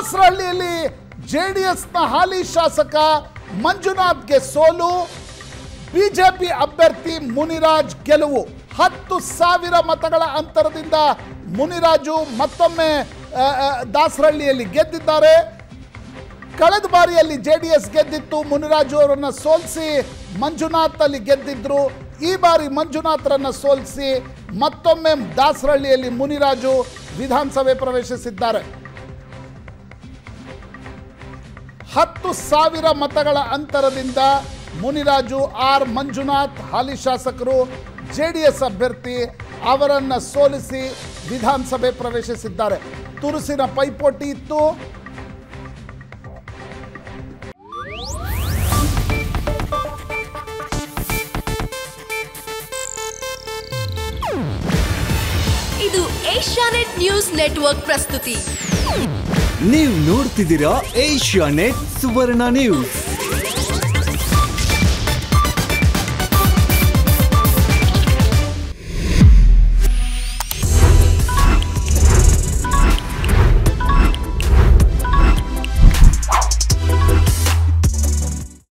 ದಾಸರಹಳ್ಳಿಯಲ್ಲಿ ಜೆಡಿಎಸ್ನ ಹಾಲಿ ಶಾಸಕ ಮಂಜುನಾಥ್ಗೆ ಸೋಲು ಬಿಜೆಪಿ ಅಭ್ಯರ್ಥಿ ಮುನಿರಾಜ್ ಗೆಲುವು ಹತ್ತು ಸಾವಿರ ಮತಗಳ ಅಂತರದಿಂದ ಮುನಿರಾಜು ಮತ್ತೊಮ್ಮೆ ಆ, ಆ, ದಾಸರಹಳ್ಳಿಯಲ್ಲಿ ಗೆದ್ದಿದ್ದಾರೆ ಕಳೆದ ಬಾರಿಯಲ್ಲಿ ಜೆ ಡಿ ಎಸ್ ಗೆದ್ದಿತ್ತು ಮುನಿರಾಜು ಅವರನ್ನ ಸೋಲಿಸಿ ಮಂಜುನಾಥ್ ಅಲ್ಲಿ ಗೆದ್ದಿದ್ರು ಈ ಬಾರಿ ಮಂಜುನಾಥ್ರನ್ನ ಸೋಲಿಸಿ ಮತ್ತೊಮ್ಮೆ ದಾಸರಹಳ್ಳಿಯಲ್ಲಿ ಮುನಿರಾಜು ವಿಧಾನಸಭೆ ಪ್ರವೇಶಿಸಿದ್ದಾರೆ ಹತ್ತು ಸಾವಿರ ಮತಗಳ ಅಂತರದಿಂದ ಮುನಿರಾಜು ಆರ್ ಮಂಜುನಾಥ್ ಹಾಲಿ ಶಾಸಕರು ಜೆ ಡಿ ಎಸ್ ಅಭ್ಯರ್ಥಿ ಅವರನ್ನ ಸೋಲಿಸಿ ವಿಧಾನಸಭೆ ಪ್ರವೇಶಿಸಿದ್ದಾರೆ ತುರುಸಿನ ಪೈಪೋಟಿ ಇತ್ತು ಇದು ಏಷ್ಯಾನೆಟ್ ನ್ಯೂಸ್ ನೆಟ್ವರ್ಕ್ ಪ್ರಸ್ತುತಿ ನೀವು ನೋಡ್ತಿದ್ದೀರಾ ಏಷ್ಯಾ ನೆಟ್ ಸುವರ್ಣ ನ್ಯೂಸ್